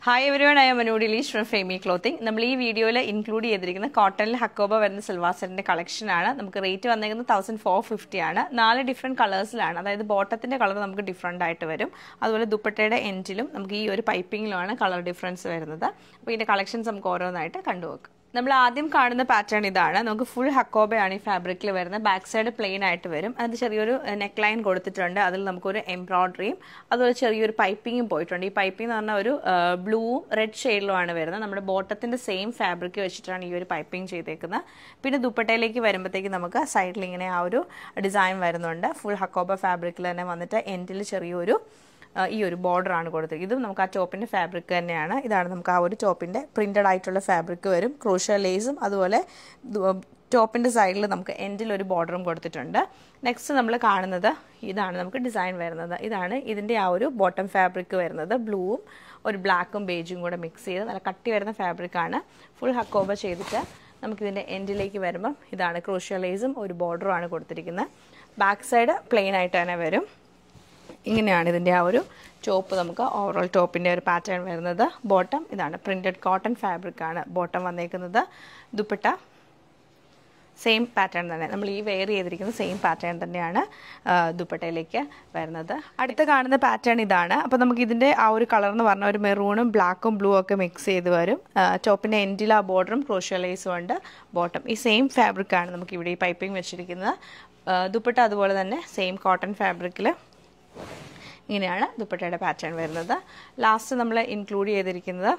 hi everyone I'm Anu Dilish from Femi clothing നമ്മൾ ഈ വീഡിയോയിൽ ഇൻക്ലൂഡ് ചെയ്തിരിക്കുന്ന കോട്ടണിൽ ഹക്കോബ വരുന്ന സിൽവാർ സെറ്റിന്റെ കളക്ഷൻ ആണ് നമുക്ക് റേറ്റ് വന്നേക്കുന്നത് തൗസൻഡ് ഫോർ ഫിഫ്റ്റി ആണ് നാല് ഡിഫറെന്റ് കളേഴ്സിലാണ് അതായത് ബോട്ടത്തിന്റെ കളർ നമുക്ക് ഡിഫറെന്റ് ആയിട്ട് വരും അതുപോലെ ദുപ്പട്ടയുടെ എൻഡിലും നമുക്ക് ഈ ഒരു പൈപ്പിങ്ങിലുമാണ് കളർ ഡിഫറൻസ് വരുന്നത് അപ്പോൾ ഇതിന്റെ കളക്ഷൻസ് നമുക്ക് ഓരോന്നായിട്ട് കണ്ടുപോക്കാം നമ്മൾ ആദ്യം കാണുന്ന പാറ്റേൺ ഇതാണ് നമുക്ക് ഫുൾ ഹക്കോബയാണ് ഈ ഫാബ്രിക്കിൽ വരുന്നത് ബാക്ക് സൈഡ് പ്ലെയിൻ ആയിട്ട് വരും അത് ചെറിയൊരു നെക്ക് ലൈൻ കൊടുത്തിട്ടുണ്ട് അതിൽ നമുക്കൊരു എംബ്രോയിഡറിയും അതുപോലെ ചെറിയൊരു പൈപ്പിങ്ങും പോയിട്ടുണ്ട് ഈ പൈപ്പിംഗ് എന്ന് പറഞ്ഞാൽ ഒരു ബ്ലൂവും റെഡ് ഷെയ്ഡിലുമാണ് വരുന്നത് നമ്മുടെ ബോട്ടത്തിന്റെ സെയിം ഫാബ്രിക് വെച്ചിട്ടാണ് ഈ ഒരു പൈപ്പിംഗ് ചെയ്തേക്കുന്നത് പിന്നെ ദുപ്പട്ടയിലേക്ക് വരുമ്പോഴത്തേക്ക് നമുക്ക് സൈഡിൽ ഇങ്ങനെ ആ ഒരു ഡിസൈൻ വരുന്നുണ്ട് ഫുൾ ഹക്കോബ ഫാബ്രിക്കിൽ തന്നെ വന്നിട്ട് എൻഡിൽ ചെറിയൊരു ഈ ഒരു ബോർഡർ ആണ് കൊടുത്തത് ഇതും നമുക്ക് ആ ടോപ്പിന്റെ ഫാബ്രിക് തന്നെയാണ് ഇതാണ് നമുക്ക് ആ ഒരു ടോപ്പിന്റെ പ്രിന്റഡ് ആയിട്ടുള്ള ഫാബ്രിക് വരും ക്രൂഷ്യ ലേസും അതുപോലെ ടോപ്പിന്റെ സൈഡിൽ നമുക്ക് എൻഡിൽ ഒരു ബോർഡറും കൊടുത്തിട്ടുണ്ട് നെക്സ്റ്റ് നമ്മൾ കാണുന്നത് ഇതാണ് നമുക്ക് ഡിസൈൻ വരുന്നത് ഇതാണ് ഇതിന്റെ ആ ഒരു ബോട്ടം ഫാബ്രിക് വരുന്നത് ബ്ലൂവും ഒരു ബ്ലാക്കും ബേജും കൂടെ മിക്സ് ചെയ്ത് നല്ല കട്ടി വരുന്ന ഫാബ്രിക്കാണ് ഫുൾ ഹക്കോബ ചെയ്തിട്ട് നമുക്കിതിൻ്റെ എൻഡിലേക്ക് വരുമ്പം ഇതാണ് ക്രൂഷ്യ ലേസും ഒരു ബോർഡറും ആണ് കൊടുത്തിരിക്കുന്നത് ബാക്ക് സൈഡ് പ്ലെയിൻ ആയിട്ട് തന്നെ വരും ഇങ്ങനെയാണ് ഇതിൻ്റെ ആ ഒരു ടോപ്പ് നമുക്ക് ഓവറോൾ ടോപ്പിൻ്റെ ഒരു പാറ്റേൺ വരുന്നത് ബോട്ടം ഇതാണ് പ്രിൻറ്റഡ് കോട്ടൺ ഫാബ്രിക് ആണ് ബോട്ടം വന്നേക്കുന്നത് ദുപ്പട്ട സെയിം പാറ്റേൺ തന്നെ നമ്മൾ ഈ വെയർ ചെയ്തിരിക്കുന്ന സെയിം പാറ്റേൺ തന്നെയാണ് ദുപ്പട്ടയിലേക്ക് വരുന്നത് അടുത്ത് കാണുന്ന പാറ്റേൺ ഇതാണ് അപ്പോൾ നമുക്ക് ഇതിൻ്റെ ആ ഒരു കളർ എന്ന് പറഞ്ഞാൽ ഒരു മെറൂണും ബ്ലാക്കും ബ്ലൂ ഒക്കെ മിക്സ് ചെയ്ത് വരും ടോപ്പിൻ്റെ എൻഡിൽ ആ ബോർഡറും ക്രോഷ്യലൈസും ഉണ്ട് ബോട്ടം ഈ സെയിം ഫാബ്രിക് ആണ് നമുക്ക് ഇവിടെ ഈ പൈപ്പിംഗ് വെച്ചിരിക്കുന്നത് ദുപ്പട്ട അതുപോലെ തന്നെ സെയിം കോട്ടൺ ഫാബ്രിക്കിൽ ഇങ്ങനെയാണ് ദുപ്പട്ടയുടെ പാറ്റേൺ വരുന്നത് ലാസ്റ്റ് നമ്മൾ ഇൻക്ലൂഡ് ചെയ്തിരിക്കുന്നത്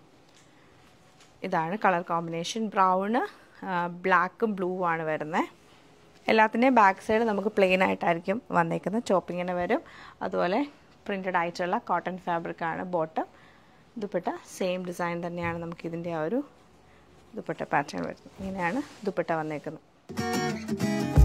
ഇതാണ് കളർ കോമ്പിനേഷൻ ബ്രൗണ് ബ്ലാക്കും ബ്ലൂ ആണ് വരുന്നത് എല്ലാത്തിൻ്റെയും ബാക്ക് സൈഡ് നമുക്ക് പ്ലെയിൻ ആയിട്ടായിരിക്കും വന്നേക്കുന്നത് ചോപ്പിങ്ങിന് വരും അതുപോലെ പ്രിൻറ്റഡ് ആയിട്ടുള്ള കോട്ടൺ ഫാബ്രിക് ആണ് ബോട്ടം ദുപ്പട്ട സെയിം ഡിസൈൻ തന്നെയാണ് നമുക്ക് ഇതിൻ്റെ ആ ഒരു ദുപ്പട്ട പാറ്റേൺ വരുന്നത് ഇങ്ങനെയാണ് ദുപ്പട്ട വന്നേക്കുന്നത്